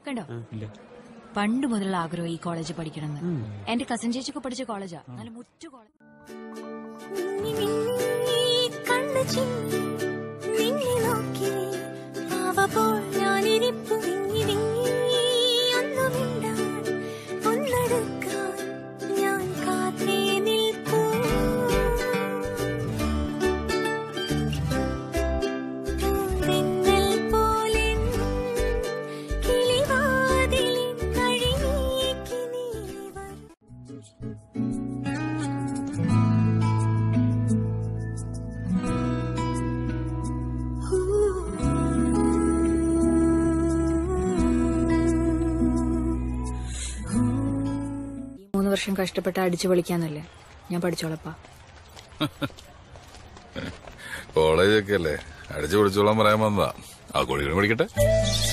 കണ്ടോ പണ്ട് മുതലുള്ള ആഗ്രഹം ഈ കോളേജിൽ പഠിക്കണമെന്ന് എന്റെ കസിൻ ചേച്ചിയൊക്കെ പഠിച്ച കോളേജാ നല്ല മുറ്റു കോളേജ് മിന്നി മിന്നി കണ്ണു ചിമ്മി നിന്നെ നോക്കി പാവപ്പോൾ ഞാനിരിപ്പു വിങ്ങി വിങ്ങി ഒന്നു മിണ്ടാൻ ഒന്നടുക്കാൻ ഞാൻ കാത്തേ നിൽപ്പൂ പൂന്തെന്നൽ പോലെ കിളിവാതിലിൻ കഴിനീക്കി നീ വരൂ മൂന്ന് വർഷം കഷ്ടപ്പെട്ട് അടിച്ചു പൊളിക്കാന്നല്ലേ ഞാൻ പഠിച്ചോളപ്പാ കോളേജൊക്കെ അല്ലേ അടിച്ചു പൊളിച്ചോളാൻ പറയാൻ വന്നതാ ആ കോഴികൾ പഠിക്കട്ടെ